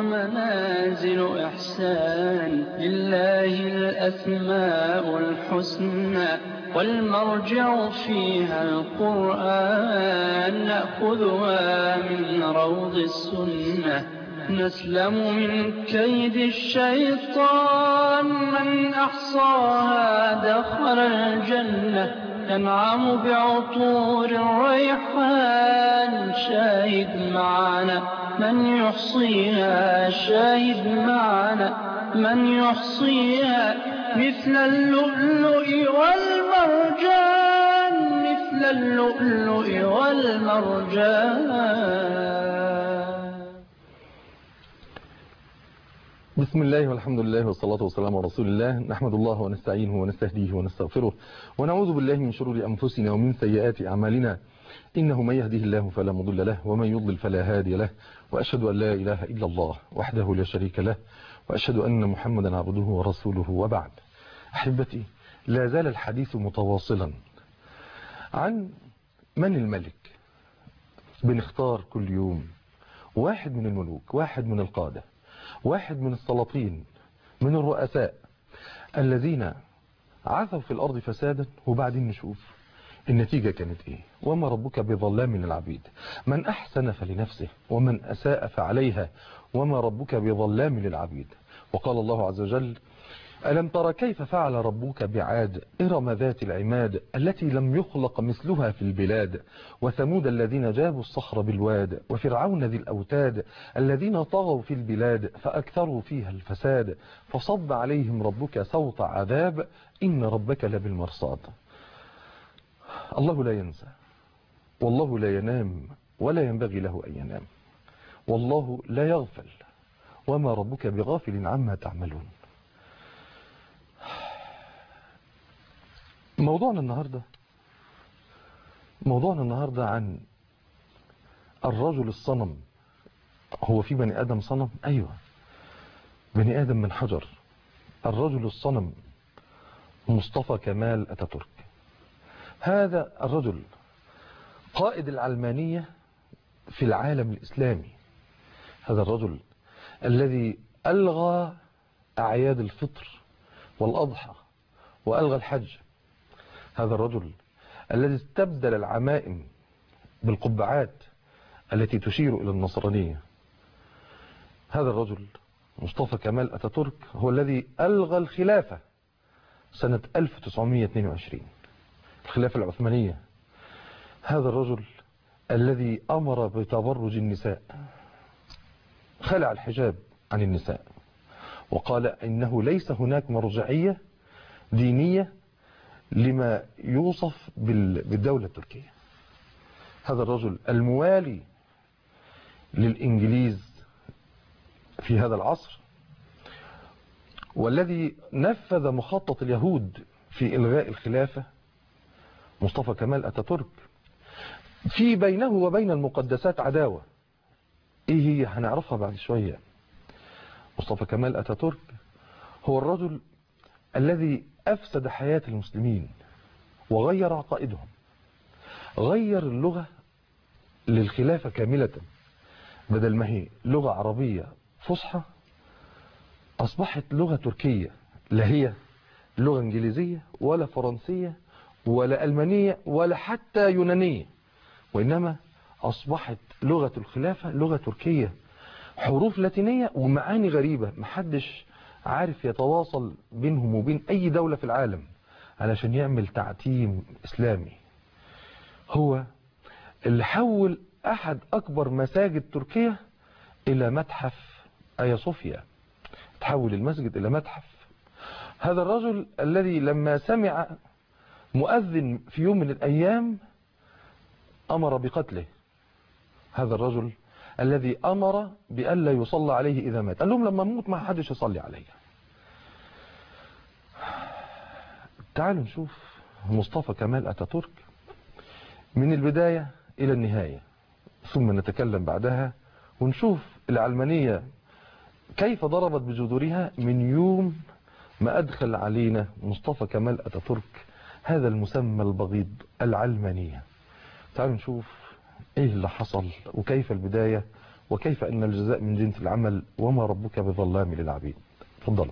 ومنازل إحسان لله الأسماء الحسنى والمرجع فيها القرآن نأخذها من روض السنة نسلم من كيد الشيطان من أحصاها دخل الجنة ينعم بعطور الريحان شاهد معنا من يحصيها شاهد معنا من يحصيها مثل اللؤلؤ والمرجان مثل اللؤلؤ والمرجان بسم الله والحمد لله والصلاة والسلام على رسول الله نحمد الله ونستعينه ونستهديه ونستغفره ونعوذ بالله من شرور أنفسنا ومن سيئات أعمالنا إنه من يهده الله فلا مضل له ومن يضلل فلا هادي له وأشهد أن لا إله إلا الله وحده لا شريك له وأشهد أن محمدا عبده ورسوله وبعد أحبتي لا زال الحديث متواصلا عن من الملك بنختار كل يوم واحد من الملوك واحد من القادة واحد من السلاطين من الرؤساء الذين عثوا في الأرض فسادا وبعدين نشوف النتيجة كانت ايه وما ربك بظلام للعبيد من احسن فلنفسه ومن اساء فعليها وما ربك بظلام للعبيد وقال الله عز وجل ألم تر كيف فعل ربك بعاد إرم ذات العماد التي لم يخلق مثلها في البلاد وثمود الذين جابوا الصخر بالواد وفرعون ذي الأوتاد الذين طغوا في البلاد فأكثروا فيها الفساد فصب عليهم ربك صوت عذاب إن ربك لبالمرصاد الله لا ينسى والله لا ينام ولا ينبغي له أن ينام والله لا يغفل وما ربك بغافل عما تعملون موضوعنا النهاردة موضوعنا النهاردة عن الرجل الصنم هو في بني آدم صنم أيوة بني آدم من حجر الرجل الصنم مصطفى كمال أتاتورك هذا الرجل قائد العلمانية في العالم الإسلامي هذا الرجل الذي ألغى أعياد الفطر والأضحى وألغى الحج هذا الرجل الذي استبدل العمائم بالقبعات التي تشير إلى النصرانية هذا الرجل مصطفى كمال أتاتورك هو الذي ألغى الخلافة سنة 1922 الخلافة العثمانية هذا الرجل الذي أمر بتبرج النساء خلع الحجاب عن النساء وقال إنه ليس هناك مرجعية دينية لما يوصف بالدولة التركية هذا الرجل الموالي للإنجليز في هذا العصر والذي نفذ مخطط اليهود في إلغاء الخلافة مصطفى كمال أتاتورك في بينه وبين المقدسات عداوة ايه هي هنعرفها بعد شوية مصطفى كمال أتاتورك هو الرجل الذي أفسد حياة المسلمين وغير عقائدهم غير اللغة للخلافة كاملة بدل ما هي لغة عربية فصحى أصبحت لغة تركية لا هي لغة إنجليزية ولا فرنسية ولا ألمانية ولا حتى يونانية وإنما أصبحت لغة الخلافة لغة تركية حروف لاتينية ومعاني غريبة محدش عارف يتواصل بينهم وبين أي دولة في العالم علشان يعمل تعتيم إسلامي هو اللي حول أحد أكبر مساجد تركيا إلى متحف آيا صوفيا تحول المسجد إلى متحف هذا الرجل الذي لما سمع مؤذن في يوم من الأيام أمر بقتله هذا الرجل الذي أمر بألا يصلى عليه إذا مات قال لهم لما أموت ما حدش يصلي علي تعالوا نشوف مصطفى كمال أتاتورك من البداية إلى النهاية ثم نتكلم بعدها ونشوف العلمانية كيف ضربت بجذورها من يوم ما أدخل علينا مصطفى كمال أتاتورك هذا المسمى البغيض العلمانية تعالوا نشوف ايه اللي حصل وكيف البداية وكيف أن الجزاء من جنس العمل وما ربك بظلام للعبيد تفضل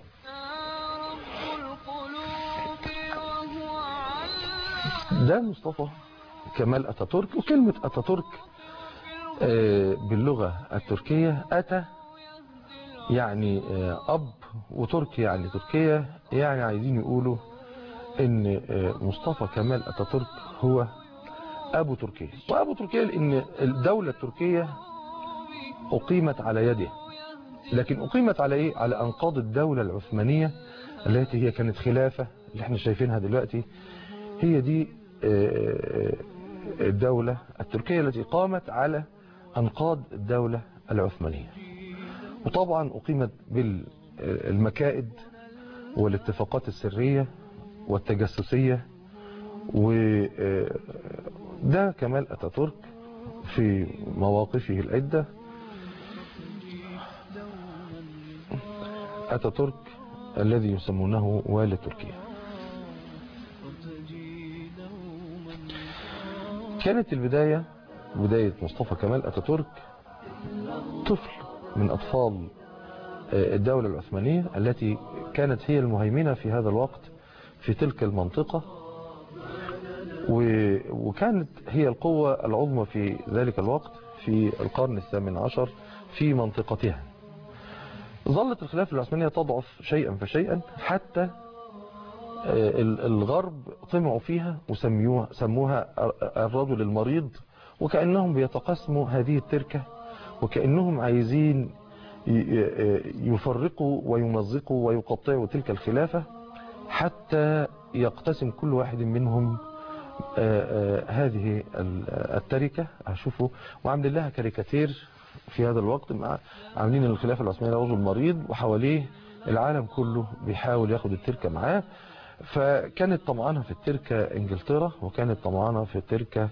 ده مصطفى كمال أتاتورك وكلمة أتاتورك آه، باللغة التركية أتى يعني آه، أب وتركي يعني تركيا يعني عايزين يقولوا ان آه، مصطفى كمال أتاتورك هو أبو تركيا وأبو تركيا لأن الدولة التركية أقيمت على يده لكن أقيمت على إيه؟ على أنقاض الدولة العثمانية التي هي كانت خلافة اللي احنا شايفينها دلوقتي هي دي آه، الدولة التركية التي قامت على أنقاض الدولة العثمانية وطبعا أقيمت بالمكائد والاتفاقات السرية والتجسسية وده كمال أتاتورك في مواقفه العدة أتاتورك الذي يسمونه والي تركيا كانت البداية بداية مصطفى كمال أتاتورك طفل من أطفال الدولة العثمانية التي كانت هي المهيمنة في هذا الوقت في تلك المنطقة وكانت هي القوة العظمى في ذلك الوقت في القرن الثامن عشر في منطقتها ظلت الخلافة العثمانية تضعف شيئا فشيئا حتى الغرب طمعوا فيها وسموها سموها الرجل المريض وكأنهم بيتقسموا هذه التركة وكأنهم عايزين يفرقوا ويمزقوا ويقطعوا تلك الخلافة حتى يقتسم كل واحد منهم هذه التركة هشوفوا وعامل لها كاريكاتير في هذا الوقت عاملين الخلافة العثمانية رجل مريض وحواليه العالم كله بيحاول ياخد التركة معاه فكانت طمعانة في التركة انجلترا وكانت طمعانة في التركة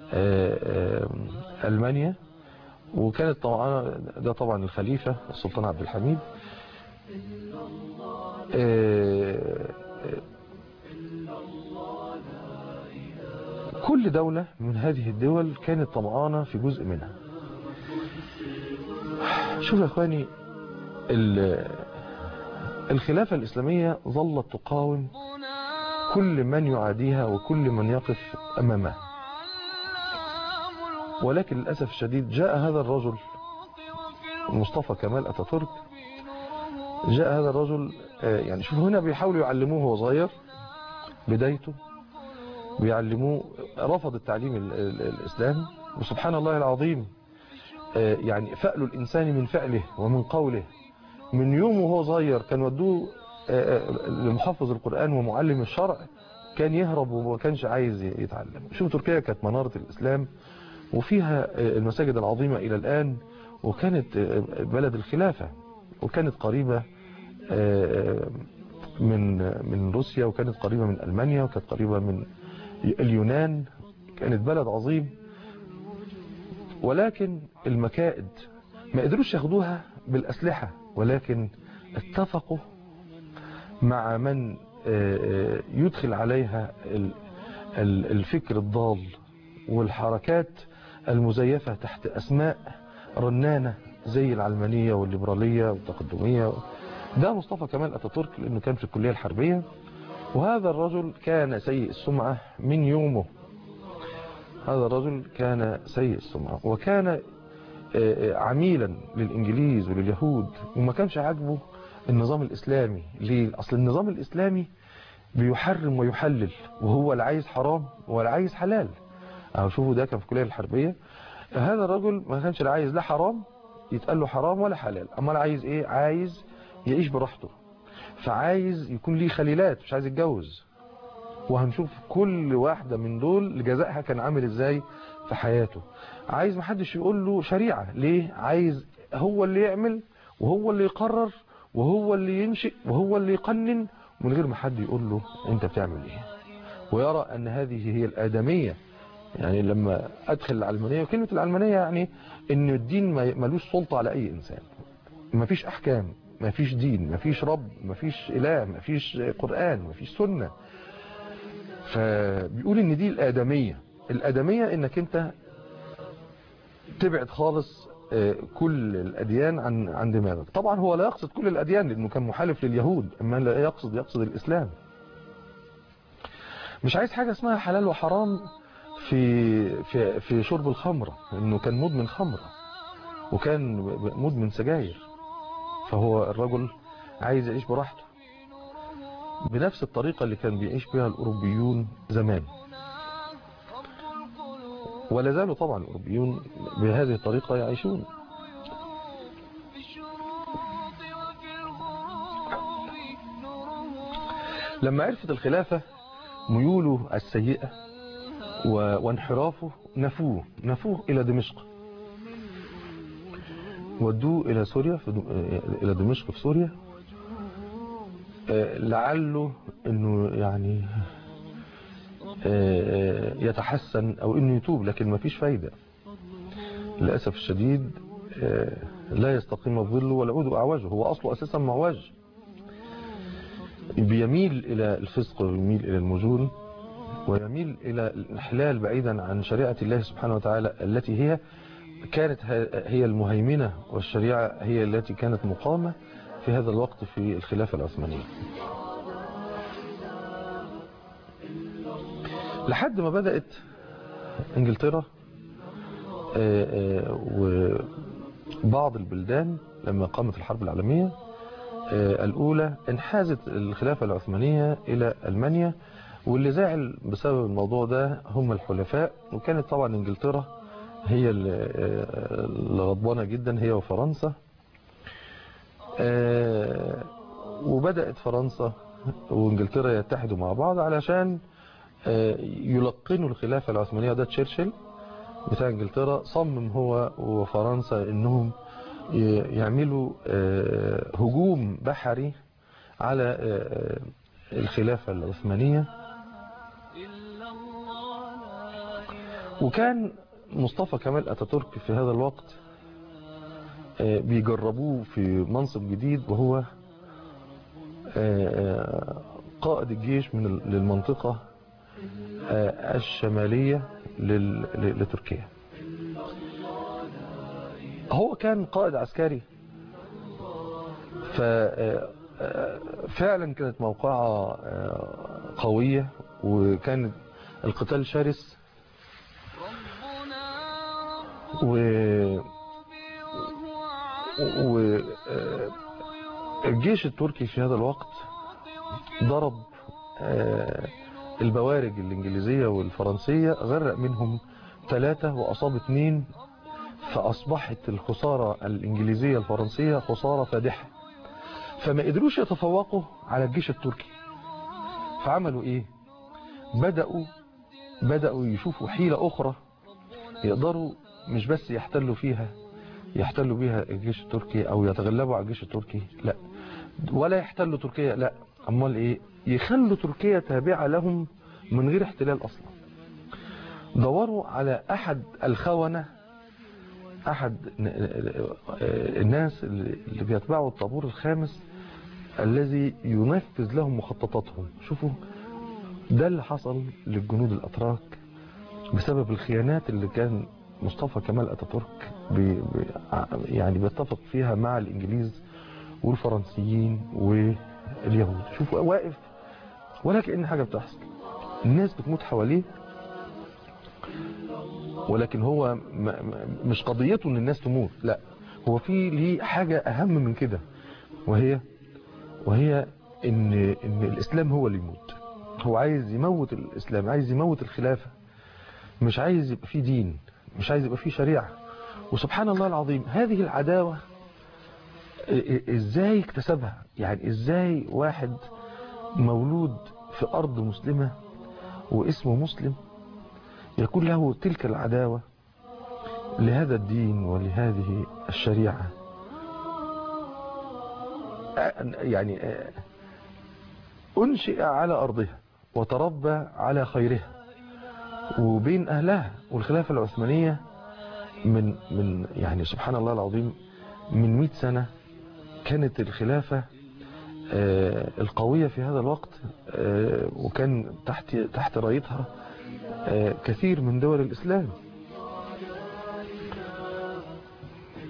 ألمانيا وكانت طبعا ده طبعا الخليفة السلطان عبد الحميد كل دولة من هذه الدول كانت طمعانة في جزء منها شوف يا اخواني الخلافة الإسلامية ظلت تقاوم كل من يعاديها وكل من يقف أمامها ولكن للأسف الشديد جاء هذا الرجل مصطفى كمال أتاتورك جاء هذا الرجل يعني شوف هنا بيحاولوا يعلموه وهو صغير بدايته بيعلموه رفض التعليم الإسلامي وسبحان الله العظيم يعني فأل الإنسان من فعله ومن قوله من يوم وهو صغير كان ودوه لمحفظ القرآن ومعلم الشرع كان يهرب وما كانش عايز يتعلم شوف تركيا كانت منارة الإسلام وفيها المساجد العظيمة إلى الآن وكانت بلد الخلافة وكانت قريبة من من روسيا وكانت قريبة من ألمانيا وكانت قريبة من اليونان كانت بلد عظيم ولكن المكائد ما قدروش ياخدوها بالأسلحة ولكن اتفقوا مع من يدخل عليها الفكر الضال والحركات المزيفة تحت أسماء رنانة زي العلمانية والليبرالية والتقدمية ده مصطفى كمال أتاتورك لأنه كان في الكلية الحربية وهذا الرجل كان سيء السمعة من يومه هذا الرجل كان سيء السمعة وكان عميلا للإنجليز ولليهود وما كانش عاجبه النظام الإسلامي ليه؟ أصل النظام الإسلامي بيحرم ويحلل وهو لا عايز حرام ولا عايز حلال أو شوفوا ده كان في الكلية الحربية هذا الرجل ما كانش لا عايز لا حرام يتقال له حرام ولا حلال أما عايز إيه عايز يعيش براحته فعايز يكون ليه خليلات مش عايز يتجوز وهنشوف كل واحدة من دول جزائها كان عامل ازاي في حياته عايز محدش يقول له شريعة ليه عايز هو اللي يعمل وهو اللي يقرر وهو اللي ينشئ وهو اللي يقنن من غير ما حد يقول له انت بتعمل ايه ويرى ان هذه هي الآدمية يعني لما ادخل العلمانية وكلمة العلمانية يعني ان الدين ملوش سلطة على اي انسان مفيش احكام مفيش دين مفيش رب مفيش اله مفيش قرآن مفيش سنة فبيقول ان دي الآدمية الآدمية انك انت تبعد خالص آه، كل الأديان عن عن دماغك طبعا هو لا يقصد كل الأديان لأنه كان محالف لليهود أما لا يقصد يقصد الإسلام مش عايز حاجة اسمها حلال وحرام في في في شرب الخمرة انه كان مدمن خمرة وكان مدمن سجاير فهو الرجل عايز يعيش براحته بنفس الطريقة اللي كان بيعيش بها الأوروبيون زمان ولا زالوا طبعا الأوروبيون بهذه الطريقة يعيشون لما عرفت الخلافة ميوله السيئة و- وانحرافه نفوه نفوه إلى دمشق ودوه إلى سوريا في دم- إلى دمشق في سوريا آه، لعله انه يعني آه، يتحسن او انه يتوب لكن ما فيش فايدة للأسف الشديد آه، لا يستقيم الظل والعود أعوجه هو أصله أساسا معوج بيميل إلى الفسق ويميل إلى المجون ويميل إلى الانحلال بعيدا عن شريعة الله سبحانه وتعالى التي هي كانت ه- هي المهيمنة والشريعة هي التي كانت مقامة في هذا الوقت في الخلافة العثمانية لحد ما بدأت انجلترا آه، آه، وبعض البلدان لما قامت الحرب العالمية آه، الأولى انحازت الخلافة العثمانية إلى ألمانيا واللي زعل بسبب الموضوع ده هم الحلفاء وكانت طبعا انجلترا هي اللي آه، اللي غضبانة جدا هي وفرنسا آه، وبدأت فرنسا وانجلترا يتحدوا مع بعض علشان آه، يلقنوا الخلافة العثمانية ده تشرشل بتاع انجلترا صمم هو وفرنسا انهم ي- يعملوا آه، هجوم بحري على آه، الخلافة العثمانية وكان مصطفى كمال أتاتورك في هذا الوقت آه، بيجربوه في منصب جديد وهو آه، آه، قائد الجيش من ال- للمنطقة آه، الشمالية لل- ل- لتركيا هو كان قائد عسكري ففعلا كانت موقعة آه، قوية وكان القتال شرس و و آه، الجيش التركي في هذا الوقت ضرب آه، البوارج الإنجليزية والفرنسية غرق منهم ثلاثة وأصاب اثنين فأصبحت الخسارة الإنجليزية الفرنسية خسارة فادحة فما قدروش يتفوقوا على الجيش التركي فعملوا إيه بدأوا بدأوا يشوفوا حيلة أخرى يقدروا مش بس يحتلوا فيها يحتلوا بيها الجيش التركي أو يتغلبوا على الجيش التركي لا ولا يحتلوا تركيا لا أمال إيه يخلوا تركيا تابعة لهم من غير احتلال أصلا دوروا على أحد الخونة أحد ن- الناس اللي بيتبعوا الطابور الخامس الذي ينفذ لهم مخططاتهم شوفوا ده اللي حصل للجنود الأتراك بسبب الخيانات اللي كان مصطفى كمال أتاتورك بي بي يعني بيتفق فيها مع الإنجليز والفرنسيين واليهود شوفوا واقف ولا كأن حاجة بتحصل الناس بتموت حواليه ولكن هو م- م- مش قضيته ان الناس تموت لا هو في ليه حاجة اهم من كده وهي وهي ان ان الاسلام هو اللي يموت هو عايز يموت الاسلام عايز يموت الخلافة مش عايز يبقى فيه دين مش عايز يبقى فيه شريعة وسبحان الله العظيم هذه العداوة ا- ا- ازاي اكتسبها يعني ازاي واحد مولود في ارض مسلمة واسمه مسلم يكون له تلك العداوة لهذا الدين ولهذه الشريعة أ- يعني أ- أنشئ على أرضها وتربى على خيرها وبين أهلها والخلافة العثمانية من من يعني سبحان الله العظيم من 100 سنة كانت الخلافة آه، القوية في هذا الوقت آه، وكان تحت تحت رايتها آه، كثير من دول الإسلام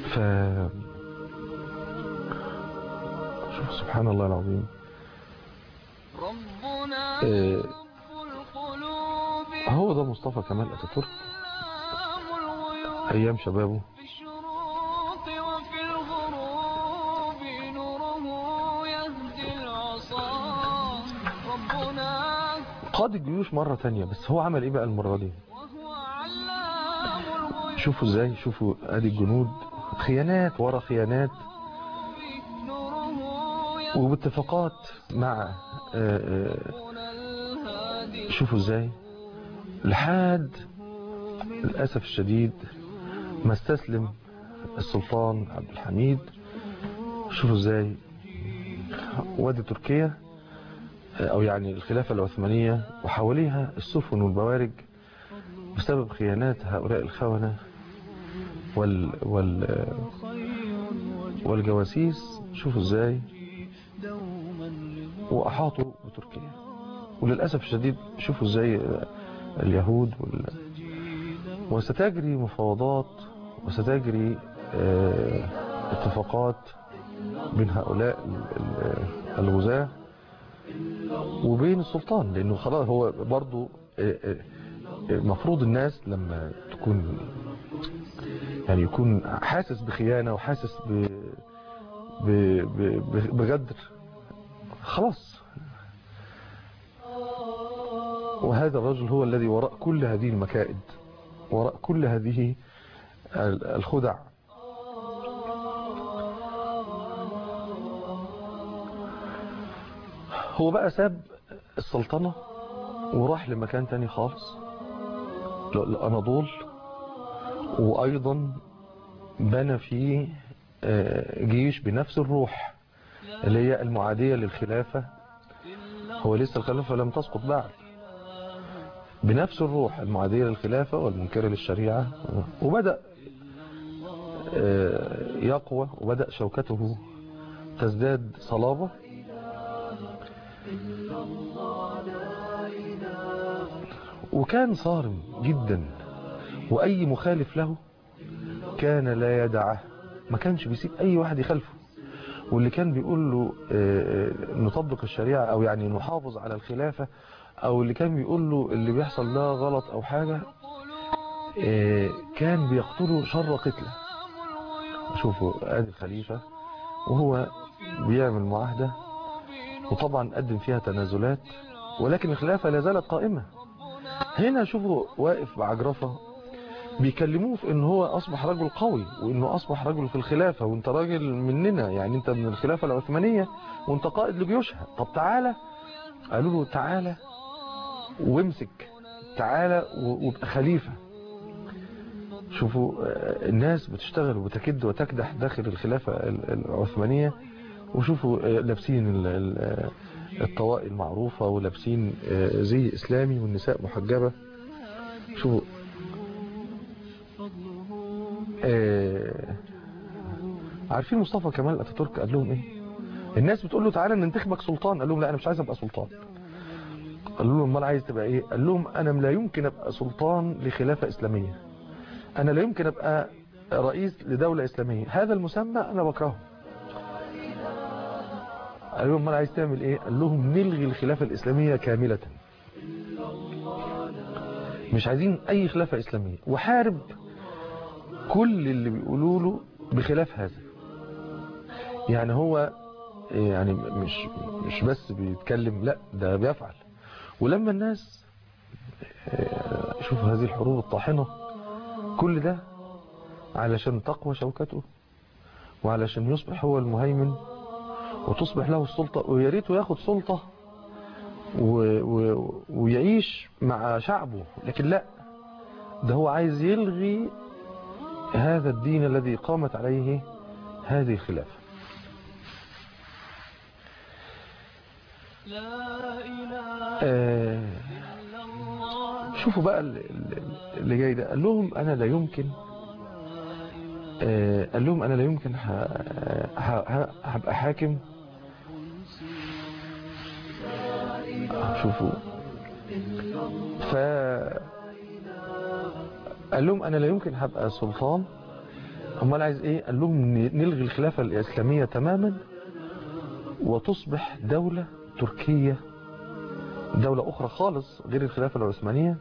ف شوف سبحان الله العظيم ربنا آه، رب القلوب هو ده مصطفى كمال اتاتورك علام الغيوب ايام شبابه في الشروق وفي الغروب نوره يهدي العصا ربنا قاد الجيوش مرة تانية بس هو عمل ايه بقى المرة دي وهو علام الغيوب شوفوا ازاي شوفوا ادي الجنود خيانات ورا خيانات نوره يهدي وباتفاقات مع آه، آه، الهادي شوفوا ازاي لحد للأسف الشديد ما استسلم السلطان عبد الحميد شوفوا ازاي وادي تركيا او يعني الخلافة العثمانية وحواليها السفن والبوارج بسبب خيانات هؤلاء الخونة وال وال والجواسيس شوفوا ازاي واحاطوا بتركيا وللأسف الشديد شوفوا ازاي اليهود وال... وستجري مفاوضات وستجري آه، اتفاقات بين هؤلاء ال- ال- الغزاة وبين السلطان لأنه خلاص هو برضو آه، آه، المفروض الناس لما تكون يعني يكون حاسس بخيانة وحاسس ب ب ب بغدر خلاص وهذا الرجل هو الذي وراء كل هذه المكائد وراء كل هذه ال- الخدع هو بقى ساب السلطنة وراح لمكان تاني خالص ل- الأناضول وأيضا بنى فيه آه، جيش بنفس الروح اللي هي المعادية للخلافة هو لسه الخلافة لم تسقط بعد بنفس الروح المعادية للخلافة والمنكرة للشريعة وبدأ آه، يقوى وبدأ شوكته تزداد صلابة وكان صارم جدا وأي مخالف له كان لا يدعه ما كانش بيسيب أي واحد يخالفه واللي كان بيقول له آه، آه، نطبق الشريعة أو يعني نحافظ على الخلافة أو اللي كان بيقول له اللي بيحصل ده غلط أو حاجة آه، كان بيقتله شر قتله شوفوا ادي الخليفة وهو بيعمل معاهدة وطبعا قدم فيها تنازلات ولكن الخلافة لا زالت قائمة هنا شوفوا واقف بعجرفة بيكلموه في ان هو اصبح رجل قوي وانه اصبح رجل في الخلافة وانت راجل مننا يعني انت من الخلافة العثمانية وانت قائد لجيوشها طب تعالى قالوا له تعالى وامسك تعالى و- وابقى خليفة شوفوا آه، الناس بتشتغل وبتكد وتكدح داخل الخلافة ال- العثمانية وشوفوا آه، لابسين ال- ال- آه، الطواقي المعروفة ولابسين آه، زي إسلامي والنساء محجبة شوفوا آه، عارفين مصطفى كمال أتاتورك قال لهم إيه الناس بتقول له تعالى ننتخبك سلطان قال لهم لا أنا مش عايز أبقى سلطان قالوا له امال عايز تبقى ايه قال لهم انا لا يمكن ابقى سلطان لخلافة اسلامية انا لا يمكن ابقى رئيس لدولة اسلامية هذا المسمى انا بكرهه قال لهم امال عايز تعمل ايه قال لهم نلغي الخلافة الاسلامية كاملة مش عايزين اي خلافة اسلامية وحارب كل اللي بيقولوا له بخلاف هذا يعني هو يعني مش مش بس بيتكلم لا ده بيفعل ولما الناس آه، شوف هذه الحروب الطاحنة كل ده علشان تقوى شوكته وعلشان يصبح هو المهيمن وتصبح له السلطة ويا ريته ياخد سلطة و... و... ويعيش مع شعبه لكن لا ده هو عايز يلغي هذا الدين الذي قامت عليه هذه الخلافة لا إله آه إلا الله شوفوا بقى ال- ال- اللي جاي ده قال لهم انا لا يمكن آه، قال لهم انا لا يمكن ه- ه- ه- هبقى حاكم شوفوا ف قال لهم انا لا يمكن هبقى سلطان امال عايز ايه قال لهم ن- نلغي الخلافة الاسلامية تماما وتصبح دولة تركية دولة اخرى خالص غير الخلافة العثمانية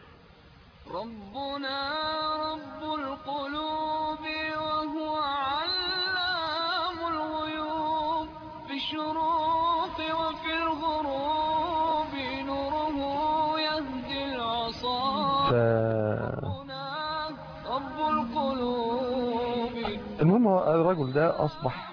ربنا رب القلوب وهو علام الغيوب في الشروق وفي الغروب نوره يهدي العصا ف... ربنا رب القلوب المهم هو الرجل ده اصبح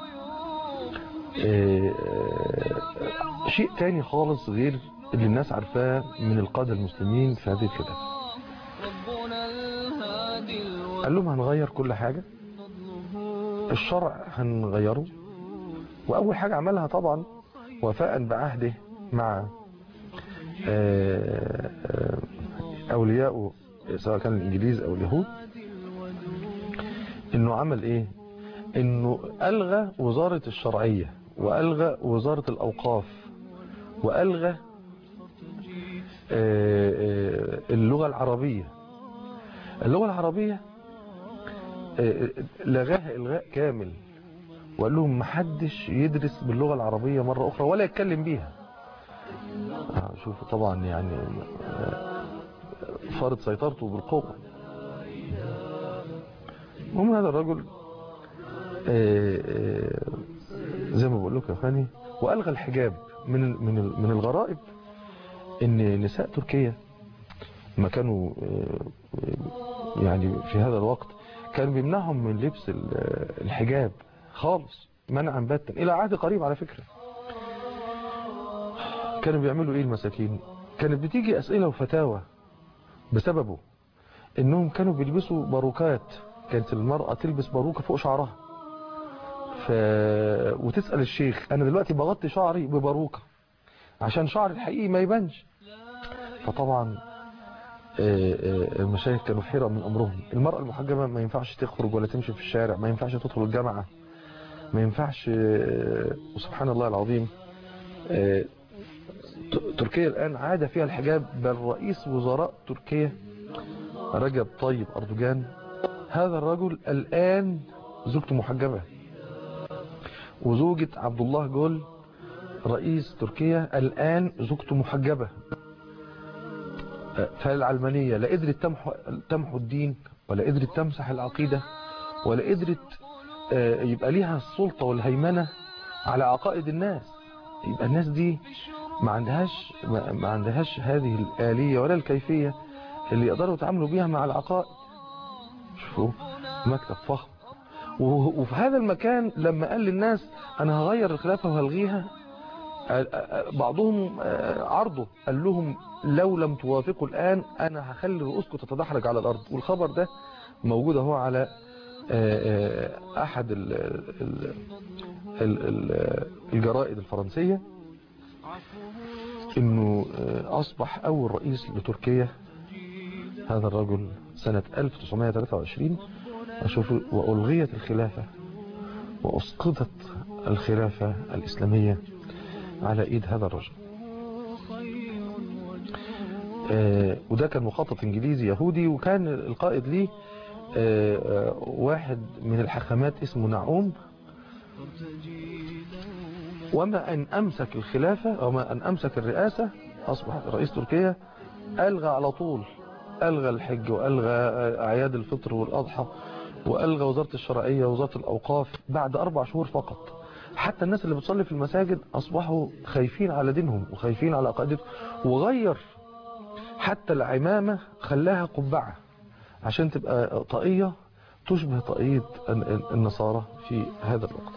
الغيوب آه، آه، شيء تاني خالص غير اللي الناس عارفاه من القادة المسلمين في هذه الخلافة ربنا الهادي قال لهم هنغير كل حاجة الشرع هنغيره وأول حاجة عملها طبعا وفاء بعهده مع آه، آه، أولياءه سواء كان الإنجليز أو اليهود إنه عمل إيه إنه ألغى وزارة الشرعية وألغى وزارة الأوقاف وألغى آه، آه، اللغة العربية اللغة العربية آه، لغاها إلغاء كامل وقال لهم محدش يدرس باللغة العربية مرة أخرى ولا يتكلم بيها آه، شوفوا طبعا يعني آه، فرض سيطرته بالقوة المهم هذا الرجل آه، آه، زي ما بقول لكم يا اخواني والغى الحجاب من ال- من ال- من الغرائب ان نساء تركيا ما كانوا آه، آه، يعني في هذا الوقت كان بيمنعهم من لبس ال- آه، الحجاب خالص منعا باتا الى عهد قريب على فكرة كانوا بيعملوا ايه المساكين كانت بتيجي اسئلة وفتاوى بسببه انهم كانوا بيلبسوا باروكات كانت المرأة تلبس باروكة فوق شعرها ف... وتسأل الشيخ انا دلوقتي بغطي شعري بباروكة عشان شعري الحقيقي ما يبانش فطبعا آه، آه، المشايخ كانوا حيرة من امرهم المرأة المحجبة ما ينفعش تخرج ولا تمشي في الشارع ما ينفعش تدخل الجامعة ما ينفعش آه، وسبحان الله العظيم آه، ت- تركيا الآن عاد فيها الحجاب بل رئيس وزراء تركيا رجب طيب أردوغان هذا الرجل الآن زوجته محجبة وزوجة عبد الله جول رئيس تركيا الآن زوجته محجبة فالعلمانية لا قدرت تمحو, تمحو الدين ولا قدرت تمسح العقيدة ولا قدرت آه، يبقى ليها السلطة والهيمنة على عقائد الناس يبقى الناس دي ما عندهاش ما ما عندهاش هذه الآلية ولا الكيفية اللي يقدروا يتعاملوا بيها مع العقائد شوفوا مكتب فخم و- وفي هذا المكان لما قال للناس انا هغير الخلافة وهلغيها آه، آه، بعضهم آه، عرضه قال لهم لو لم توافقوا الآن أنا هخلي رؤوسكم تتدحرج على الأرض والخبر ده موجود اهو على آه، آه، أحد ال- ال- ال- ال- الجرائد الفرنسية إنه آه، أصبح أول رئيس لتركيا هذا الرجل سنة 1923 أشوف وألغيت الخلافة وأسقطت الخلافة الإسلامية على إيد هذا الرجل آه، وده كان مخطط إنجليزي يهودي وكان القائد ليه آه، آه، واحد من الحكمات اسمه نعوم وما أن أمسك الخلافة وما أن أمسك الرئاسة أصبح رئيس تركيا ألغى على طول ألغى الحج وألغى آه، أعياد الفطر والأضحى وألغى وزارة الشرعية ووزارة الأوقاف بعد أربع شهور فقط حتى الناس اللي بتصلي في المساجد أصبحوا خايفين على دينهم وخايفين على عقائدتهم وغير حتى العمامة خلاها قبعة عشان تبقى طاقية تشبه طاقية ال- ال- النصارى في هذا الوقت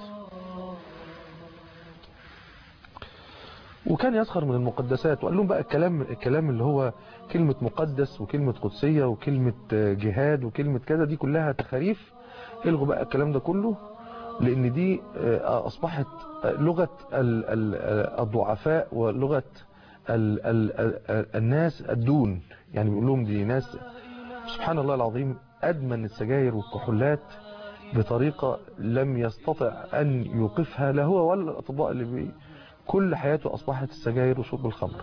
وكان يسخر من المقدسات وقال لهم بقى الكلام الكلام اللي هو كلمة مقدس وكلمة قدسية وكلمة آه، جهاد وكلمة كذا دي كلها تخاريف الغوا بقى الكلام ده كله لان دي آه، اصبحت آه، لغة ال- ال- آه، الضعفاء ولغة ال ال ال الناس الدون يعني بيقول لهم دي ناس سبحان الله العظيم ادمن السجاير والكحولات بطريقة لم يستطع ان يوقفها لا هو ولا الاطباء اللي بي كل حياته اصبحت السجاير وشرب الخمر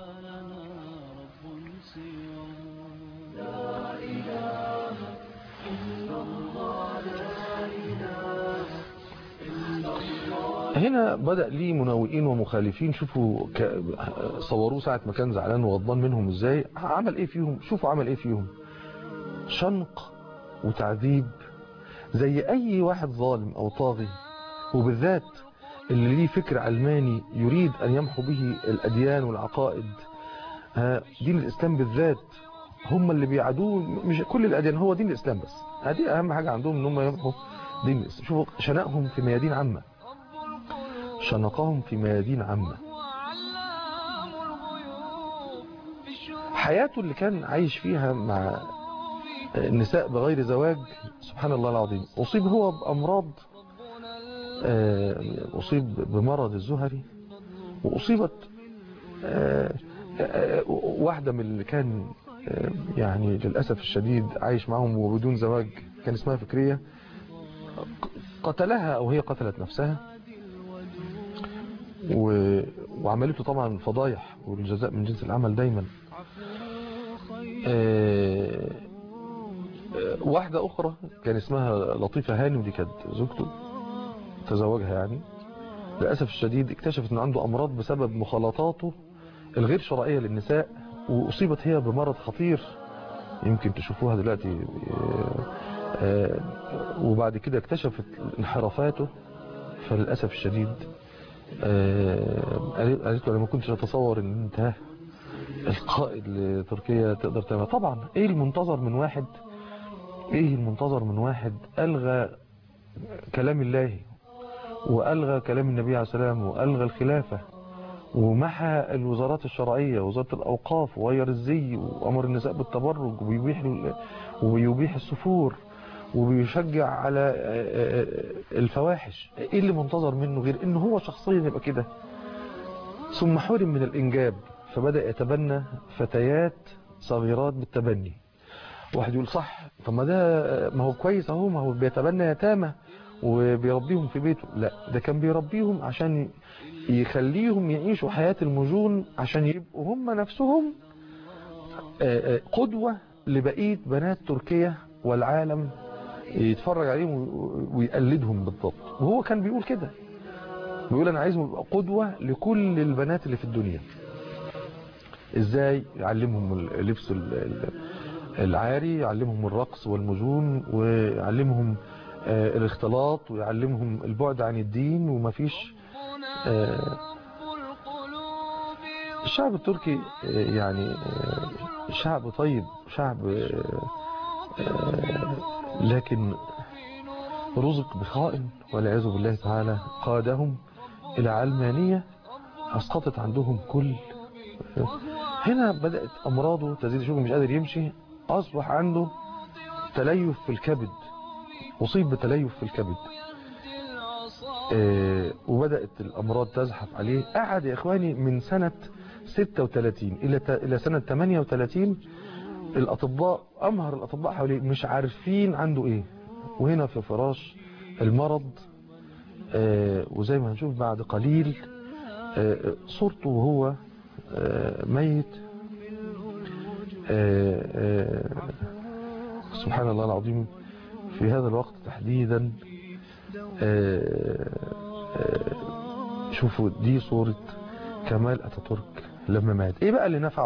هنا بدأ ليه مناوئين ومخالفين شوفوا ك... صوروه ساعة ما كان زعلان وغضبان منهم ازاي عمل ايه فيهم شوفوا عمل ايه فيهم شنق وتعذيب زي اي واحد ظالم او طاغي وبالذات اللي ليه فكر علماني يريد ان يمحو به الاديان والعقائد ها، دين الاسلام بالذات هم اللي بيعادوه مش كل الاديان هو دين الاسلام بس هذه اهم حاجة عندهم ان هم يمحوا دين الاسلام شوفوا شنقهم في ميادين عامة شنقهم في ميادين عامة وعلام الغيوب في الشروق حياته اللي كان عايش فيها مع النساء بغير زواج سبحان الله العظيم أصيب هو بأمراض ربنا آه، أصيب بمرض الزهري وأصيبت آه، آه، واحدة من اللي كان آه، يعني للأسف الشديد عايش معهم وبدون زواج كان اسمها فكرية قتلها أو هي قتلت نفسها و... وعملته طبعا فضايح والجزاء من جنس العمل دايما آه، آه، واحدة أخرى كان اسمها لطيفة هاني ودي كانت زوجته تزوجها يعني للأسف الشديد اكتشفت أن عنده أمراض بسبب مخالطاته الغير شرعية للنساء وأصيبت هي بمرض خطير يمكن تشوفوها دلوقتي آه، آه، وبعد كده اكتشفت انحرافاته فللأسف الشديد آه، قالت قالت له أنا ما كنتش أتصور أن أنت القائد لتركيا تقدر تعمل طبعا ايه المنتظر من واحد ايه المنتظر من واحد الغى كلام الله والغى كلام النبي عليه السلام والغى الخلافة ومحى الوزارات الشرعية وزارة الاوقاف وغير الزي وامر النساء بالتبرج وبيبيح ال- وبيبيح السفور وبيشجع على آه، آه، الفواحش ايه اللي منتظر منه غير ان هو شخصيا يبقى كده ثم حرم من الإنجاب فبدأ يتبنى فتيات صغيرات بالتبني واحد يقول صح طب ما ده ما هو كويس اهو ما هو بيتبنى يتامى وبيربيهم في بيته لا ده كان بيربيهم عشان يخليهم يعيشوا حياة المجون عشان يبقوا هم نفسهم آه، آه، قدوة لبقية بنات تركيا والعالم يتفرج عليهم و- ويقلدهم بالضبط وهو كان بيقول كده بيقول انا عايزهم يبقى قدوة لكل البنات اللي في الدنيا ازاي يعلمهم اللبس ال- ال- العاري يعلمهم الرقص والمجون ويعلمهم آه، الاختلاط ويعلمهم البعد عن الدين ومفيش ربنا آه، رب القلوب الشعب التركي آه، يعني آه، شعب طيب شعب آه، آه، لكن رزق بخائن والعياذ بالله تعالى قادهم إلى علمانية أسقطت عندهم كل هنا بدأت أمراضه تزيد شوفه مش قادر يمشي أصبح عنده تليف في الكبد أصيب بتليف في الكبد آه، وبدأت الأمراض تزحف عليه قعد يا إخواني من سنة 36 إلى ت- إلى سنة 38 الأطباء أمهر الأطباء حواليه مش عارفين عنده إيه وهنا في فراش المرض آه، وزي ما هنشوف بعد قليل آه، صورته وهو آه، ميت آه، آه، سبحان الله العظيم في هذا الوقت تحديدا آه، آه، شوفوا دي صورة كمال أتاتورك لما مات ايه بقى اللي نفعه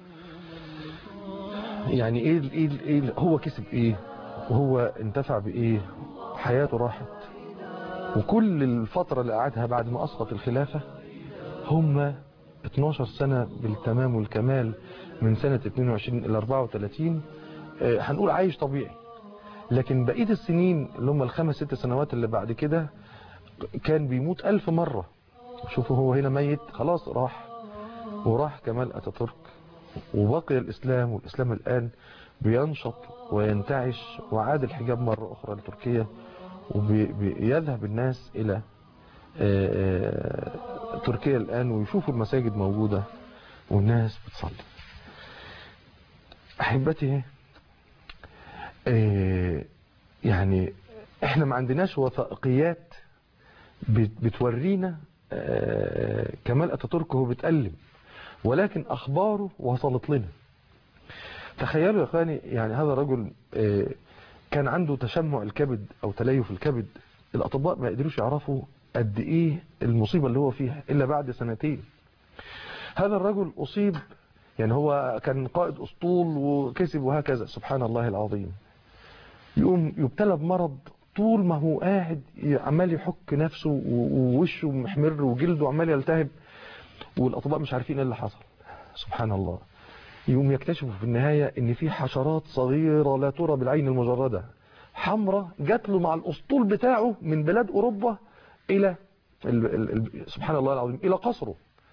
يعني ايه ال- ايه ال- ايه ال- هو كسب ايه وهو انتفع بايه حياته راحت وكل الفترة اللي قعدها بعد ما اسقط الخلافة هم 12 سنة بالتمام والكمال من سنة 22 إلى 34 آه، هنقول عايش طبيعي لكن بقية السنين اللي هم الخمس ست سنوات اللي بعد كده كان بيموت ألف مرة شوفوا هو هنا ميت خلاص راح وراح كمال أتاتورك وبقي الإسلام والإسلام الآن بينشط وينتعش وعاد الحجاب مرة أخرى لتركيا ويذهب الناس إلى آه، آه، تركيا الآن ويشوفوا المساجد موجودة والناس بتصلي أحبتي آه، يعني احنا ما عندناش وثائقيات بت- بتورينا آه، كمال اتاتورك هو بيتألم ولكن اخباره وصلت لنا تخيلوا يا اخواني يعني هذا الرجل آه، كان عنده تشمع الكبد او تليف الكبد الاطباء ما قدروش يعرفوا قد ايه المصيبة اللي هو فيها الا بعد سنتين هذا الرجل اصيب يعني هو كان قائد اسطول وكسب وهكذا سبحان الله العظيم يقوم يبتلى بمرض طول ما هو قاعد عمال يحك نفسه و- ووشه محمر وجلده عمال يلتهب والاطباء مش عارفين ايه اللي حصل سبحان الله يقوم يكتشفوا في النهاية ان في حشرات صغيرة لا ترى بالعين المجردة حمراء جات له مع الاسطول بتاعه من بلاد اوروبا الى ال ال ال سبحان الله العظيم الى قصره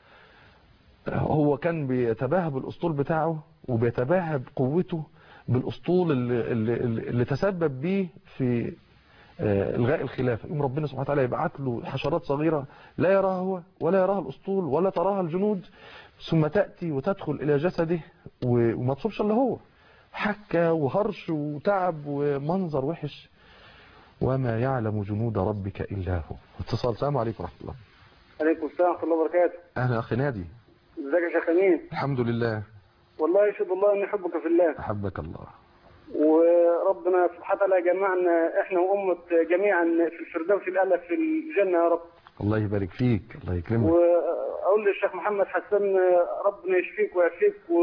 هو كان بيتباهى بالاسطول بتاعه وبيتباهى بقوته بالاسطول اللي, اللي, اللي اللي تسبب بيه في آه، الغاء الخلافه يقوم ربنا سبحانه وتعالى يبعت له حشرات صغيره لا يراها هو ولا يراها الاسطول ولا تراها الجنود ثم تاتي وتدخل الى جسده و- وما تصبش الا هو حكه وهرش وتعب ومنظر وحش وما يعلم جنود ربك الا هو اتصال السلام عليكم ورحمه الله عليكم السلام ورحمة الله وبركاته اهلا اخي نادي ازيك يا شيخ امين الحمد لله والله يشهد الله اني احبك في الله احبك الله وربنا سبحانه وتعالى جمعنا احنا وامة جميعا في الفردوس الاعلى في الجنة يا رب الله يبارك فيك الله يكرمك واقول للشيخ محمد حسن ربنا يشفيك ويعافيك و...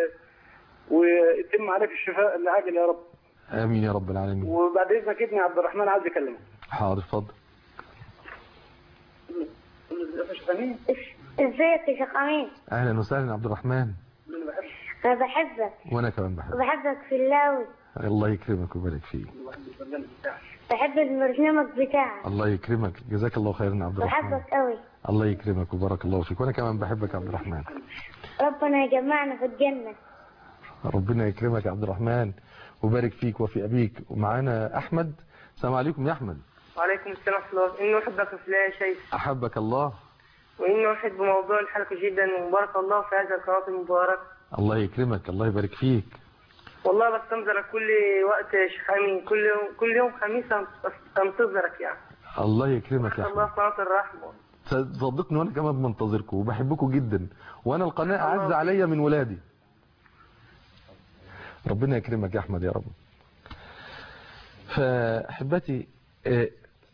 ويتم عليك الشفاء العاجل يا رب امين يا رب العالمين وبعد اذنك ابني عبد الرحمن عايز يكلمك حاضر اتفضل يا شيخ امين ازيك يا شيخ امين اهلا وسهلا يا عبد الرحمن انا بحبك وانا كمان بحبك بحبك في الله الله يكرمك ويبارك فيك بحب البرنامج بتاعك الله يكرمك جزاك الله خيرا يا عبد الرحمن بحبك قوي الله يكرمك وبارك الله فيك وانا كمان بحبك يا عبد الرحمن ربنا يجمعنا في الجنة ربنا يكرمك يا عبد الرحمن وبارك فيك وفي ابيك ومعانا احمد السلام عليكم يا احمد وعليكم السلام ورحمة الله إني أحبك في الله يا شيخ احبك الله وإني أحب موضوع الحلقة جدا وبارك الله في هذا القناة المباركة الله يكرمك الله يبارك فيك والله بستنظرك كل وقت يا شيخ أمين كل يوم كل يوم خميس أنت- أنتظرك يعني الله يكرمك يا الله احمد في قناة الرحمة صدقني وانا كمان بنتظركم وبحبكم جدا وانا القناه اعز عليا من ولادي ربنا يكرمك يا احمد يا رب فاحبتي آه،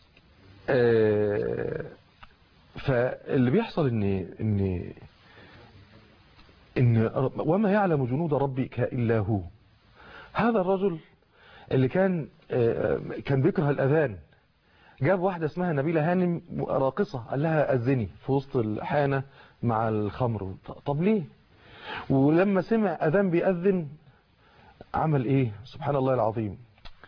آه، فاللي بيحصل ان ان ان وما يعلم جنود ربك الا هو هذا الرجل اللي كان آه، كان بيكره الاذان جاب واحدة اسمها نبيلة هانم راقصة قال لها أذني في وسط الحانة مع الخمر طب ليه ولما سمع أذان بيأذن عمل ايه سبحان الله العظيم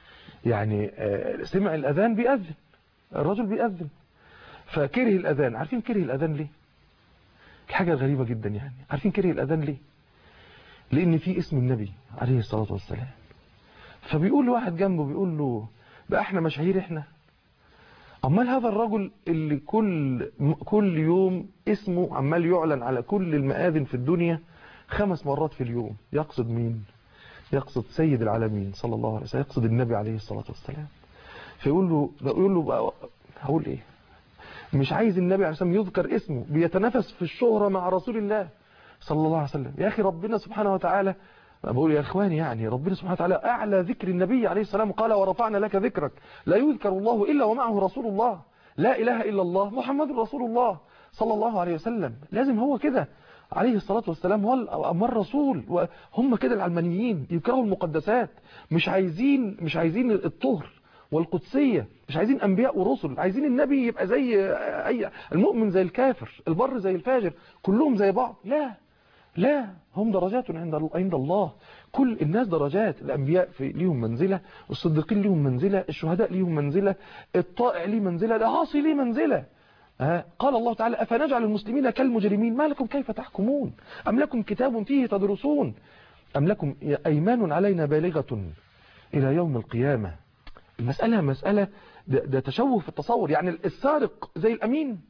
يعني آه، سمع الأذان بيأذن الرجل بيأذن فكره الأذان عارفين كره الأذان ليه حاجة غريبة جدا يعني عارفين كره الأذان ليه لأن في اسم النبي عليه الصلاة والسلام فبيقول لواحد جنبه بيقول له بقى احنا مشاهير احنا امال هذا الرجل اللي كل كل يوم اسمه عمال يعلن على كل المآذن في الدنيا خمس مرات في اليوم يقصد مين يقصد سيد العالمين صلى الله عليه وسلم يقصد النبي عليه الصلاة والسلام فيقول له يقول له بقى هقول ايه مش عايز النبي عليه الصلاة والسلام يذكر اسمه بيتنافس في الشهرة مع رسول الله صلى الله عليه وسلم يا اخي ربنا سبحانه وتعالى بقول يا اخواني يعني ربنا سبحانه وتعالى اعلى ذكر النبي عليه السلام قال ورفعنا لك ذكرك لا يذكر الله الا ومعه رسول الله لا اله الا الله محمد رسول الله صلى الله عليه وسلم لازم هو كده عليه الصلاة والسلام هو أما الرسول وهم كده العلمانيين يكرهوا المقدسات مش عايزين مش عايزين الطهر والقدسية مش عايزين أنبياء ورسل عايزين النبي يبقى زي أي المؤمن زي الكافر البر زي الفاجر كلهم زي بعض لا لا هم درجات عند عند الله كل الناس درجات الأنبياء في ليهم منزلة الصديقين ليهم منزلة الشهداء ليهم منزلة الطائع ليه منزلة العاصي ليه منزلة ها؟ قال الله تعالى أفنجعل المسلمين كالمجرمين ما لكم كيف تحكمون أم لكم كتاب فيه تدرسون أم لكم أيمان علينا بالغة إلى يوم القيامة المسألة مسألة ده, ده تشوه في التصور يعني السارق زي الأمين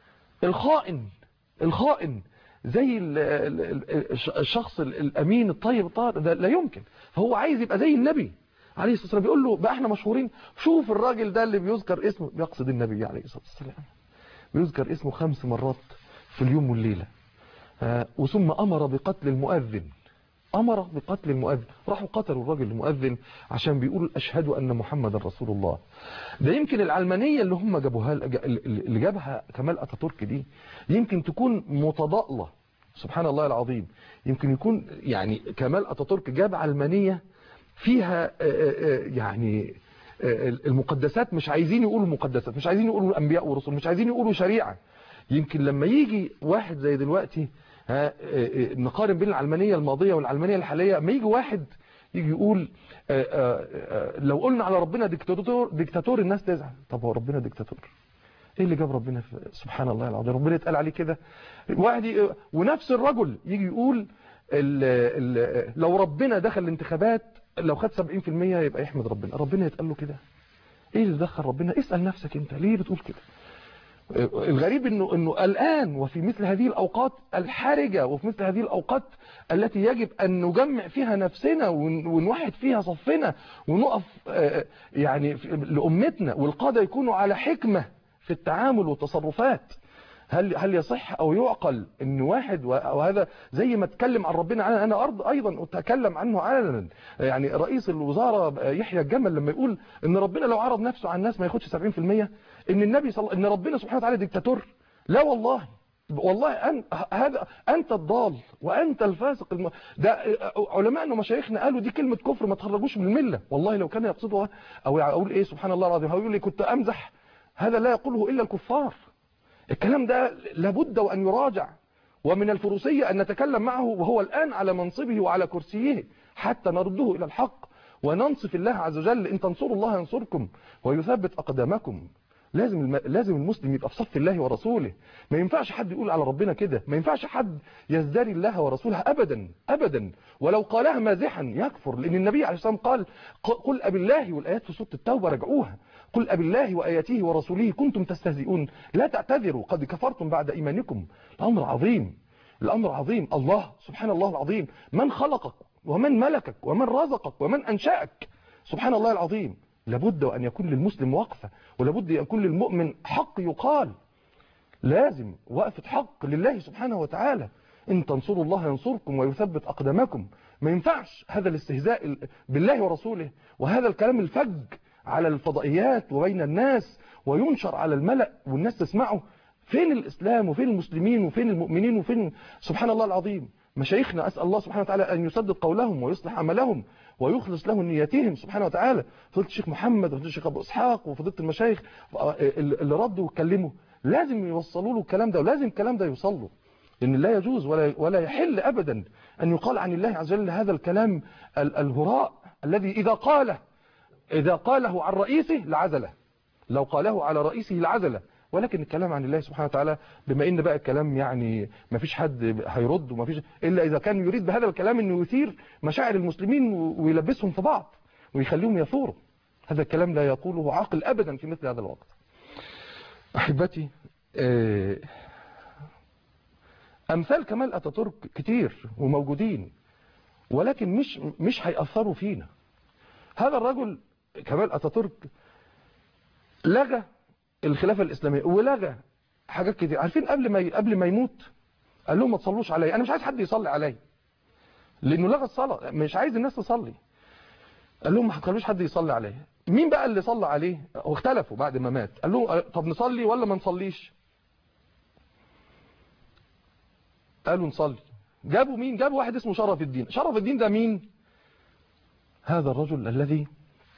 الخائن الخائن زي ال ال الشخص الأمين الطيب الطاهر ده لا يمكن فهو عايز يبقى زي النبي عليه الصلاة والسلام بيقول له بقى احنا مشهورين شوف الراجل ده اللي بيذكر اسمه بيقصد النبي عليه الصلاة والسلام بيذكر اسمه خمس مرات في اليوم والليلة وثم أمر بقتل المؤذن امر بقتل المؤذن راحوا قتلوا الراجل المؤذن عشان بيقول اشهد ان محمد رسول الله ده يمكن العلمانيه اللي هم جابوها اللي جابها كمال اتاتورك دي يمكن تكون متضائله سبحان الله العظيم يمكن يكون يعني كمال اتاتورك جاب علمانيه فيها آه، آه، آه، يعني آه، المقدسات مش عايزين يقولوا مقدسات مش عايزين يقولوا انبياء ورسل مش عايزين يقولوا شريعه يمكن لما يجي واحد زي دلوقتي ها آه، آه، نقارن بين العلمانيه الماضيه والعلمانيه الحاليه ما يجي واحد يجي يقول آه، آه، آه، لو قلنا على ربنا ديكتاتور ديكتاتور الناس تزعل طب هو ربنا ديكتاتور ايه اللي جاب ربنا في سبحان الله العظيم ربنا يتقال عليه كده واحد ي... ونفس الرجل يجي يقول ال... ال... لو ربنا دخل الانتخابات لو خد 70% يبقى يحمد ربنا ربنا يتقال له كده ايه اللي دخل ربنا اسال نفسك انت ليه بتقول كده الغريب انه انه الان وفي مثل هذه الاوقات الحرجه وفي مثل هذه الاوقات التي يجب ان نجمع فيها نفسنا ون- ونوحد فيها صفنا ونقف آه، يعني في- لامتنا والقاده يكونوا على حكمه في التعامل والتصرفات هل هل يصح او يعقل ان واحد و- وهذا زي ما اتكلم عن ربنا علنا انا ارض ايضا اتكلم عنه علنا يعني رئيس الوزاره يحيى الجمل لما يقول ان ربنا لو عرض نفسه على الناس ما ياخدش 70% ان النبي صلى ان ربنا سبحانه وتعالى ديكتاتور لا والله والله أن هذا انت الضال وانت الفاسق الم... ده علماءنا ومشايخنا قالوا دي كلمه كفر ما تخرجوش من المله والله لو كان يقصدها او اقول ايه سبحان الله العظيم هيقول لي كنت امزح هذا لا يقوله الا الكفار الكلام ده لابد وأن يراجع ومن الفروسية أن نتكلم معه وهو الآن على منصبه وعلى كرسيه حتى نرده إلى الحق وننصف الله عز وجل إن تنصروا الله ينصركم ويثبت أقدامكم لازم الم... لازم المسلم يبقى في صف الله ورسوله ما ينفعش حد يقول على ربنا كده ما ينفعش حد يزدري الله ورسوله ابدا ابدا ولو قالها مازحا يكفر لان النبي عليه الصلاه والسلام قال ق- قل ابي الله والايات في سوره التوبه راجعوها قل ابي الله واياته ورسوله كنتم تستهزئون لا تعتذروا قد كفرتم بعد ايمانكم الامر عظيم الامر عظيم الله سبحان الله العظيم من خلقك ومن ملكك ومن رزقك ومن انشاك سبحان الله العظيم لابد وأن يكون للمسلم وقفة ولابد أن يكون للمؤمن حق يقال لازم وقفة حق لله سبحانه وتعالى إن تنصروا الله ينصركم ويثبت أقدامكم ما ينفعش هذا الاستهزاء بالله ورسوله وهذا الكلام الفج على الفضائيات وبين الناس وينشر على الملأ والناس تسمعه فين الإسلام وفين المسلمين وفين المؤمنين وفين سبحان الله العظيم مشايخنا أسأل الله سبحانه وتعالى أن يسدد قولهم ويصلح عملهم ويخلص له نياتهم سبحانه وتعالى فضيله الشيخ محمد وفضيله الشيخ ابو اسحاق وفضيله المشايخ اللي ردوا واتكلموا لازم يوصلوا له الكلام ده ولازم الكلام ده يوصل له لان لا يجوز ولا ولا يحل ابدا ان يقال عن الله عز وجل هذا الكلام ال- الهراء الذي اذا قاله اذا قاله عن رئيسه لعزله لو قاله على رئيسه لعزله ولكن الكلام عن الله سبحانه وتعالى بما ان بقى الكلام يعني ما فيش حد هيرد وما فيش الا اذا كان يريد بهذا الكلام انه يثير مشاعر المسلمين ويلبسهم في بعض ويخليهم يثوروا هذا الكلام لا يقوله عاقل ابدا في مثل هذا الوقت احبتي آه، امثال كمال اتاتورك كتير وموجودين ولكن مش مش هيأثروا فينا هذا الرجل كمال اتاتورك لغى الخلافة الإسلامية ولغى حاجات كتير عارفين قبل ما قبل ما يموت قال لهم ما تصلوش عليا انا مش عايز حد يصلي عليا لانه لغى الصلاه مش عايز الناس تصلي قال لهم ما تخلوش حد يصلي عليا مين بقى اللي صلى عليه واختلفوا بعد ما مات قال لهم طب نصلي ولا ما نصليش قالوا نصلي جابوا مين جابوا واحد اسمه شرف الدين شرف الدين ده مين هذا الرجل الذي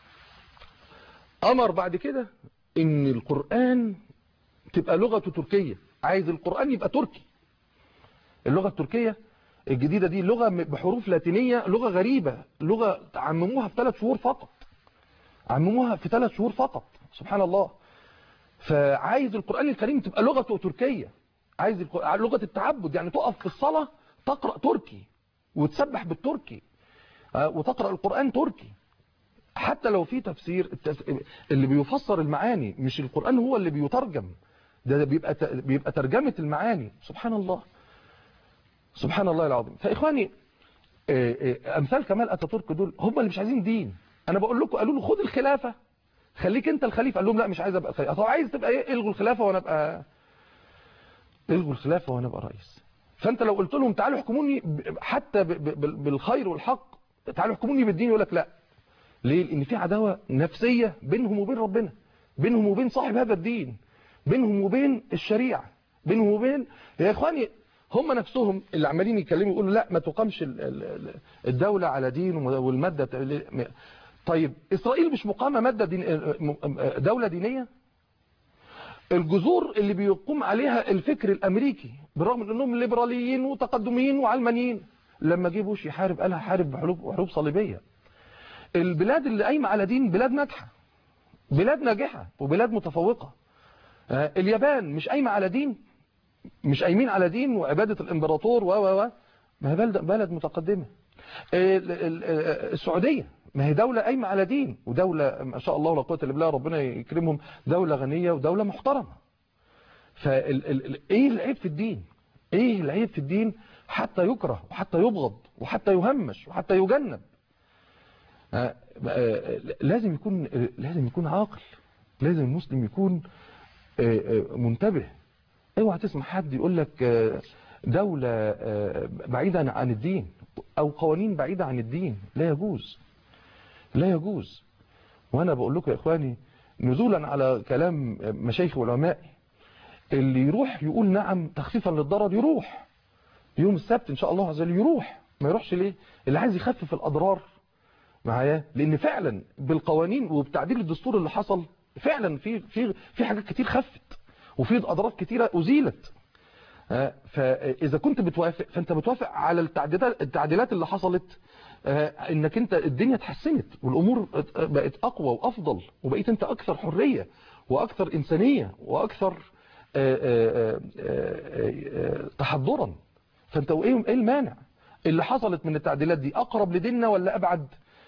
امر بعد كده ان القرآن تبقى لغته تركية عايز القرآن يبقى تركي اللغة التركية الجديدة دي لغة بحروف لاتينية لغة غريبة لغة عمموها في ثلاث شهور فقط عمموها في ثلاث شهور فقط سبحان الله فعايز القرآن الكريم تبقى لغته تركية عايز الق- لغة التعبد يعني تقف في الصلاة تقرأ تركي وتسبح بالتركي آه، وتقرأ القرآن تركي حتى لو في تفسير التس... اللي بيفسر المعاني مش القرآن هو اللي بيترجم ده بيبقى ت... بيبقى ترجمة المعاني سبحان الله سبحان الله العظيم فإخواني آه، آه، أمثال كمال أتاتورك دول هم اللي مش عايزين دين أنا بقول لكم قالوا له خد الخلافة خليك أنت الخليفة قال لهم لا مش عايز أبقى خليفة طب عايز تبقى إيه الغوا الخلافة وأنا أبقى الغوا الخلافة وأنا أبقى رئيس فانت لو قلت لهم تعالوا احكموني ب- حتى ب- ب- ب- بالخير والحق تعالوا احكموني بالدين يقول لك لا ليه لان في عداوه نفسيه بينهم وبين ربنا بينهم وبين صاحب هذا الدين بينهم وبين الشريعه بينهم وبين يا اخواني هم نفسهم اللي عمالين يتكلموا يقولوا لا ما تقامش ال- ال- ال- الدوله على دين وم- والماده بتاع- طيب اسرائيل مش مقامه ماده دين دوله دينيه الجذور اللي بيقوم عليها الفكر الامريكي بالرغم من انهم ليبراليين وتقدميين وعلمانيين لما جه بوش يحارب قالها حارب بحروب حروب صليبيه البلاد اللي قايمه على دين بلاد ناجحه بلاد ناجحه وبلاد متفوقه آه، اليابان مش قايمه على دين مش قايمين على دين وعباده الامبراطور و و و ما هي بلد بلد متقدمه ال- ال- ال- السعوديه ما هي دوله قايمه على دين ودوله ما شاء الله لا قوه الا بالله ربنا يكرمهم دوله غنيه ودوله محترمه فال ال ال ايه العيب في الدين ايه العيب في الدين حتى يكره وحتى يبغض وحتى يهمش وحتى يجنب آه، آه، لازم يكون آه، لازم يكون عاقل لازم المسلم يكون آه، آه، منتبه اوعى تسمع حد يقول لك آه، دولة آه، بعيدة عن الدين او قوانين بعيدة عن الدين لا يجوز لا يجوز وانا بقول لكم يا اخواني نزولا على كلام مشايخ علماء اللي يروح يقول نعم تخفيفا للضرر يروح يوم السبت ان شاء الله عز وجل يروح ما يروحش ليه اللي عايز يخفف الاضرار معايا لان فعلا بالقوانين وبتعديل الدستور اللي حصل فعلا في في في حاجات كتير خفت وفي اضرار كتيره ازيلت آه، فاذا كنت بتوافق فانت بتوافق على التعديلات التعديلات اللي حصلت آه، انك انت الدنيا اتحسنت والامور بقت اقوى وافضل وبقيت انت اكثر حريه واكثر انسانيه واكثر آه، آه، آه، آه، تحضرا فانت وايه ايه المانع اللي حصلت من التعديلات دي اقرب لديننا ولا ابعد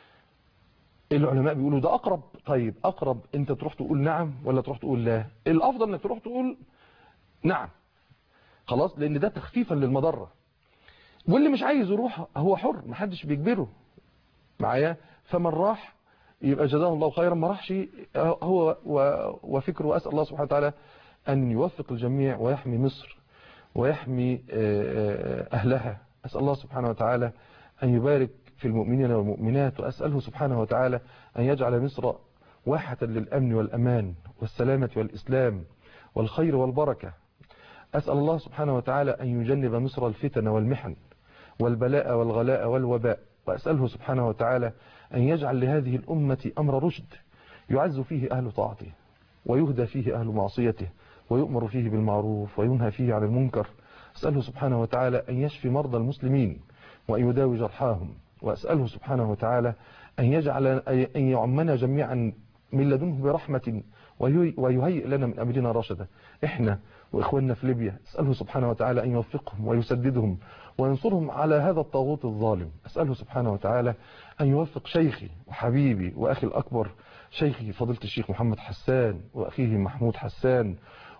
العلماء بيقولوا ده اقرب طيب اقرب انت تروح تقول نعم ولا تروح تقول لا الافضل انك تروح تقول نعم خلاص لان ده تخفيفا للمضره واللي مش عايز يروح هو حر محدش بيجبره معايا فمن راح يبقى جزاه الله خيرا ما راحش هو و- وفكره واسال الله سبحانه وتعالى ان يوفق الجميع ويحمي مصر ويحمي آه، آه، اهلها اسال الله سبحانه وتعالى ان يبارك في المؤمنين والمؤمنات واساله سبحانه وتعالى ان يجعل مصر واحه للامن والامان والسلامه والاسلام والخير والبركه أسأل الله سبحانه وتعالى أن يجنب مصر الفتن والمحن والبلاء والغلاء والوباء وأسأله سبحانه وتعالى أن يجعل لهذه الأمة أمر رشد يعز فيه أهل طاعته ويهدى فيه أهل معصيته ويؤمر فيه بالمعروف وينهى فيه عن المنكر أسأله سبحانه وتعالى أن يشفي مرضى المسلمين وأن يداوي جرحاهم وأسأله سبحانه وتعالى أن يجعل أن يعمنا جميعا من لدنه برحمة ويهي- ويهيئ لنا من أمرنا رشدا إحنا وإخواننا في ليبيا أسأله سبحانه وتعالى أن يوفقهم ويسددهم وينصرهم على هذا الطاغوت الظالم أسأله سبحانه وتعالى أن يوفق شيخي وحبيبي وأخي الأكبر شيخي فضيلة الشيخ محمد حسان وأخيه محمود حسان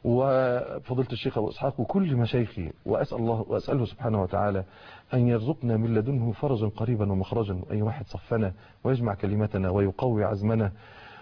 وفضيلة الشيخ أبو إسحاق وكل مشايخي وأسأل الله وأسأله سبحانه وتعالى أن يرزقنا من لدنه فرجا قريبا ومخرجا وأن يوحد صفنا ويجمع كلمتنا ويقوي عزمنا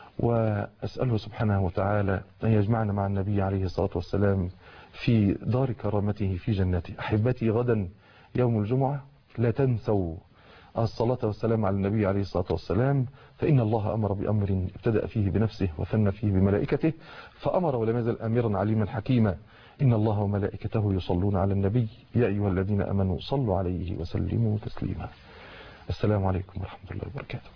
وأسأله سبحانه وتعالى أن يجمعنا مع النبي عليه الصلاة والسلام في دار كرامته في جنته أحبتي غدا يوم الجمعة لا تنسوا الصلاة والسلام على النبي عليه الصلاة والسلام فإن الله أمر بأمر ابتدأ فيه بنفسه وثنى فيه بملائكته فأمر ولم يزل أميرا عليما حكيما إن الله وملائكته يصلون على النبي يا أيها الذين أمنوا صلوا عليه وسلموا تسليما السلام عليكم ورحمة الله وبركاته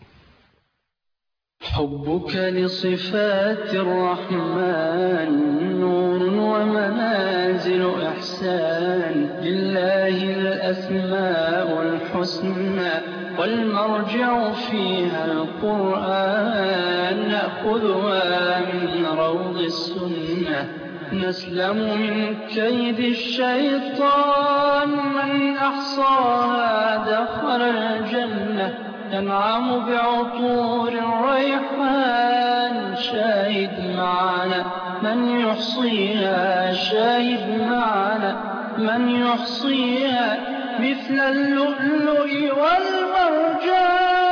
حبك لصفات الرحمن نور ومنازل إحسان لله الأسماء الحسنى والمرجع فيها القرآن نأخذها من روض السنة نسلم من كيد الشيطان من أحصاها دخل الجنة ينعم بعطور الريحان شاهد معنا من يحصيها شاهد معنا من يحصيها مثل اللؤلؤ والمرجان